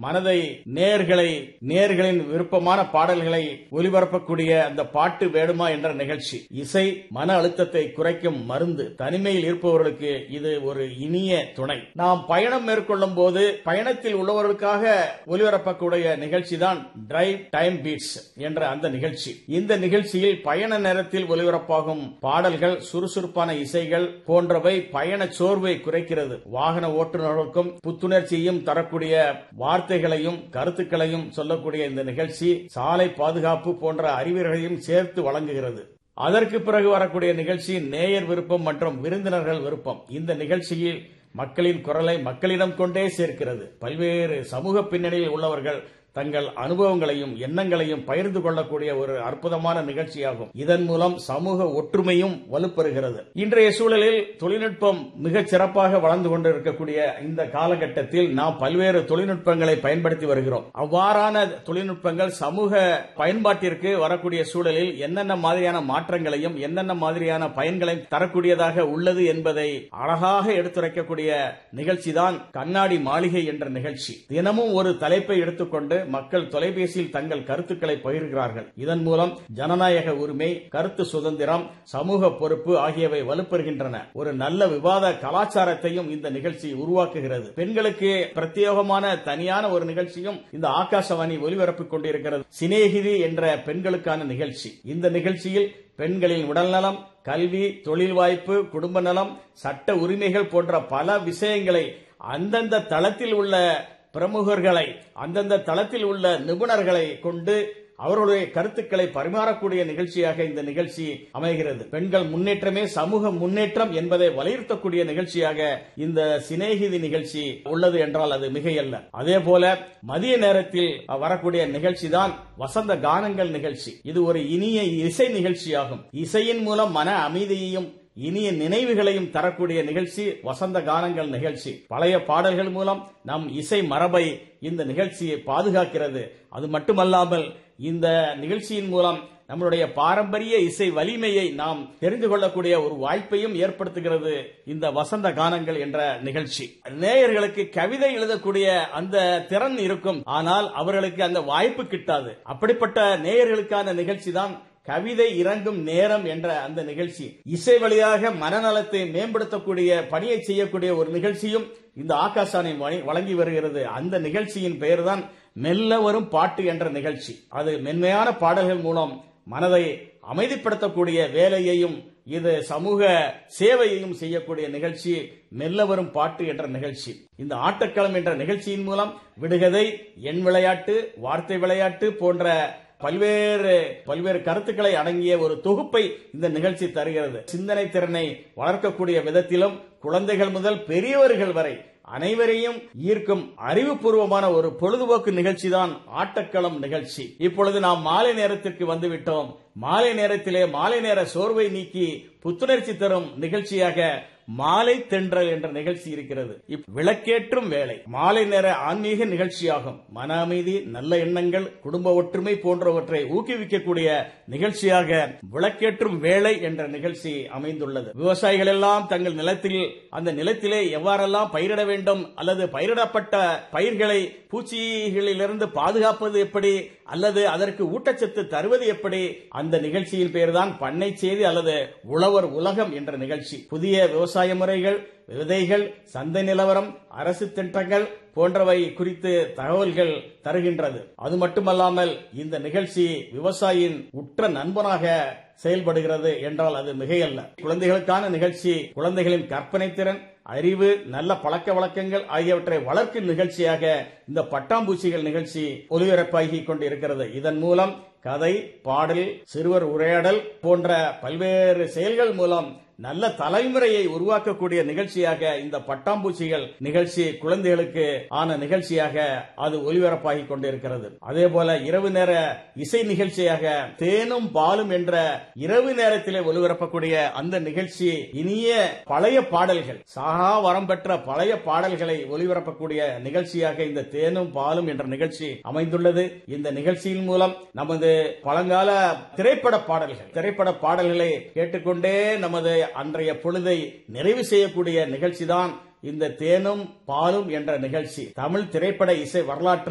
மனதை நேர்களை நேர்களின் விருப்பமான பாடல்களை ஒலிபரப்பக்கூடிய அந்த பாட்டு வேடுமா என்ற நிகழ்ச்சி இசை மன அழுத்தத்தை குறைக்கும் மருந்து தனிமையில் இருப்பவர்களுக்கு இது ஒரு இனிய துணை நாம் பயணம் மேற்கொள்ளும் போது பயணத்தில் உள்ளவர்களுக்காக ஒலிபரப்பக்கூடிய நிகழ்ச்சி தான் டிரைவ் டைம் பீட்ஸ் என்ற அந்த நிகழ்ச்சி இந்த நிகழ்ச்சியில் பயண நேரத்தில் ஒலிபரப்பாகும் பாடல்கள் சுறுசுறுப்பான இசைகள் போன்றவை பயண சோர்வை குறைக்கிறது வாகன ஓட்டுநர்களுக்கும் புத்துணர்ச்சியும் தரக்கூடிய வார்த்தைகளையும் கருத்துக்களையும் சொல்லக்கூடிய இந்த நிகழ்ச்சி சாலை பாதுகாப்பு போன்ற அறிவுரைகளையும் சேர்த்து வழங்குகிறது அதற்கு பிறகு வரக்கூடிய நிகழ்ச்சி நேயர் விருப்பம் மற்றும் விருந்தினர்கள் விருப்பம் இந்த நிகழ்ச்சியில் மக்களின் குரலை மக்களிடம் கொண்டே சேர்க்கிறது பல்வேறு சமூக பின்னணியில் உள்ளவர்கள் தங்கள் அனுபவங்களையும் எண்ணங்களையும் பகிர்ந்து கொள்ளக்கூடிய ஒரு அற்புதமான நிகழ்ச்சியாகும் இதன் மூலம் சமூக ஒற்றுமையும் வலுப்பெறுகிறது இன்றைய சூழலில் தொழில்நுட்பம் மிகச் சிறப்பாக வளர்ந்து கொண்டிருக்கக்கூடிய இந்த காலகட்டத்தில் நாம் பல்வேறு தொழில்நுட்பங்களை பயன்படுத்தி வருகிறோம் அவ்வாறான தொழில்நுட்பங்கள் சமூக பயன்பாட்டிற்கு வரக்கூடிய சூழலில் என்னென்ன மாதிரியான மாற்றங்களையும் என்னென்ன மாதிரியான பயன்களையும் தரக்கூடியதாக உள்ளது என்பதை அழகாக எடுத்துரைக்கக்கூடிய நிகழ்ச்சிதான் கண்ணாடி மாளிகை என்ற நிகழ்ச்சி தினமும் ஒரு தலைப்பை எடுத்துக்கொண்டு மக்கள் தொலைபேசியில் தங்கள் கருத்துக்களை பகிர்கிறார்கள் இதன் மூலம் ஜனநாயக உரிமை கருத்து சுதந்திரம் சமூக பொறுப்பு ஆகியவை வலுப்பெறுகின்றன ஒரு நல்ல விவாத கலாச்சாரத்தையும் இந்த நிகழ்ச்சி உருவாக்குகிறது பெண்களுக்கு பிரத்யேகமான தனியான ஒரு நிகழ்ச்சியும் இந்த ஆகாசவாணி ஒலிபரப்பிக் கொண்டிருக்கிறது சிநேகிதி என்ற பெண்களுக்கான நிகழ்ச்சி இந்த நிகழ்ச்சியில் பெண்களின் உடல்நலம் கல்வி தொழில் வாய்ப்பு குடும்ப நலம் சட்ட உரிமைகள் போன்ற பல விஷயங்களை அந்தந்த தளத்தில் உள்ள பிரமுகர்களை அந்தந்த தளத்தில் உள்ள நிபுணர்களை கொண்டு அவர்களுடைய கருத்துக்களை பரிமாறக்கூடிய நிகழ்ச்சியாக இந்த நிகழ்ச்சி அமைகிறது பெண்கள் முன்னேற்றமே சமூக முன்னேற்றம் என்பதை வலியுறுத்தக்கூடிய நிகழ்ச்சியாக இந்த சிநேகிதி நிகழ்ச்சி உள்ளது என்றால் அது மிகையல்ல அதே போல மதிய நேரத்தில் வரக்கூடிய நிகழ்ச்சி தான் வசந்த கானங்கள் நிகழ்ச்சி இது ஒரு இனிய இசை நிகழ்ச்சியாகும் இசையின் மூலம் மன அமைதியையும் இனிய நினைவுகளையும் தரக்கூடிய நிகழ்ச்சி வசந்த கானங்கள் நிகழ்ச்சி பழைய பாடல்கள் மூலம் நம் இசை மரபை இந்த நிகழ்ச்சியை பாதுகாக்கிறது அது மட்டுமல்லாமல் இந்த நிகழ்ச்சியின் மூலம் நம்மளுடைய பாரம்பரிய இசை வலிமையை நாம் தெரிந்து கொள்ளக்கூடிய ஒரு வாய்ப்பையும் ஏற்படுத்துகிறது இந்த வசந்த கானங்கள் என்ற நிகழ்ச்சி நேயர்களுக்கு கவிதை எழுதக்கூடிய அந்த திறன் இருக்கும் ஆனால் அவர்களுக்கு அந்த வாய்ப்பு கிட்டாது அப்படிப்பட்ட நேயர்களுக்கான நிகழ்ச்சி தான் கவிதை இறங்கும் நேரம் என்ற அந்த நிகழ்ச்சி இசை வழியாக மனநலத்தை மேம்படுத்தக்கூடிய பணியை செய்யக்கூடிய ஒரு நிகழ்ச்சியும் இந்த ஆகாசானை வழங்கி வருகிறது அந்த நிகழ்ச்சியின் பெயர்தான் மெல்ல வரும் பாட்டு என்ற நிகழ்ச்சி அது மென்மையான பாடல்கள் மூலம் மனதை அமைதிப்படுத்தக்கூடிய வேலையையும் இது சமூக சேவையையும் செய்யக்கூடிய நிகழ்ச்சி மெல்ல வரும் பாட்டு என்ற நிகழ்ச்சி இந்த ஆட்டக்களம் என்ற நிகழ்ச்சியின் மூலம் விடுகதை எண் விளையாட்டு வார்த்தை விளையாட்டு போன்ற பல்வேறு பல்வேறு கருத்துக்களை அடங்கிய ஒரு தொகுப்பை இந்த நிகழ்ச்சி தருகிறது சிந்தனை திறனை வளர்க்கக்கூடிய விதத்திலும் குழந்தைகள் முதல் பெரியவர்கள் வரை அனைவரையும் ஈர்க்கும் அறிவுபூர்வமான ஒரு பொழுதுபோக்கு நிகழ்ச்சி தான் ஆட்டக்களம் நிகழ்ச்சி இப்பொழுது நாம் மாலை நேரத்திற்கு வந்துவிட்டோம் மாலை நேரத்திலே மாலை நேர சோர்வை நீக்கி புத்துணர்ச்சி தரும் நிகழ்ச்சியாக மாலை தென்றல் என்ற நிகழ்ச்சி இருக்கிறது விளக்கேற்றும் வேலை மாலை நேர ஆன்மீக நிகழ்ச்சியாகும் மன அமைதி நல்ல எண்ணங்கள் குடும்ப ஒற்றுமை போன்றவற்றை ஊக்குவிக்கக்கூடிய நிகழ்ச்சியாக விளக்கேற்றும் வேலை என்ற நிகழ்ச்சி அமைந்துள்ளது விவசாயிகள் எல்லாம் தங்கள் நிலத்தில் அந்த நிலத்திலே எவ்வாறெல்லாம் பயிரிட வேண்டும் அல்லது பயிரிடப்பட்ட பயிர்களை பூச்சிகளிலிருந்து பாதுகாப்பது எப்படி அல்லது அதற்கு ஊட்டச்சத்து தருவது எப்படி அந்த நிகழ்ச்சியின் பெயர்தான் பண்ணை செய்தி அல்லது உழவர் உலகம் என்ற நிகழ்ச்சி புதிய விவசாய முறைகள் விதைகள் சந்தை நிலவரம் அரசு திட்டங்கள் போன்றவை குறித்து தகவல்கள் தருகின்றது அது மட்டுமல்லாமல் இந்த நிகழ்ச்சி விவசாயியின் உற்ற நண்பனாக செயல்படுகிறது என்றால் அது மிகையல்ல குழந்தைகளுக்கான நிகழ்ச்சி குழந்தைகளின் கற்பனை திறன் அறிவு நல்ல பழக்க வழக்கங்கள் ஆகியவற்றை வளர்க்கும் நிகழ்ச்சியாக இந்த பட்டாம்பூச்சிகள் நிகழ்ச்சி ஒலிபரப்பாகி கொண்டிருக்கிறது இதன் மூலம் கதை பாடல் சிறுவர் உரையாடல் போன்ற பல்வேறு செயல்கள் மூலம் நல்ல தலைமுறையை உருவாக்கக்கூடிய நிகழ்ச்சியாக இந்த பட்டாம்பூச்சிகள் நிகழ்ச்சி குழந்தைகளுக்கு ஆன நிகழ்ச்சியாக அது ஒலிபரப்பாகி கொண்டிருக்கிறது அதே போல இரவு நேர இசை நிகழ்ச்சியாக தேனும் பாலும் என்ற இரவு நேரத்திலே ஒலிபரப்பக்கூடிய அந்த நிகழ்ச்சி இனிய பழைய பாடல்கள் சாகா வரம் பெற்ற பழைய பாடல்களை ஒலிபரப்பக்கூடிய நிகழ்ச்சியாக இந்த தேனும் பாலும் என்ற நிகழ்ச்சி அமைந்துள்ளது இந்த நிகழ்ச்சியின் மூலம் நமது பழங்கால திரைப்பட பாடல்கள் திரைப்பட பாடல்களை கேட்டுக்கொண்டே நமது அன்றைய பொழுதை நிறைவு செய்யக்கூடிய நிகழ்ச்சிதான் இந்த தேனும் பாலும் என்ற நிகழ்ச்சி தமிழ் திரைப்பட இசை வரலாற்று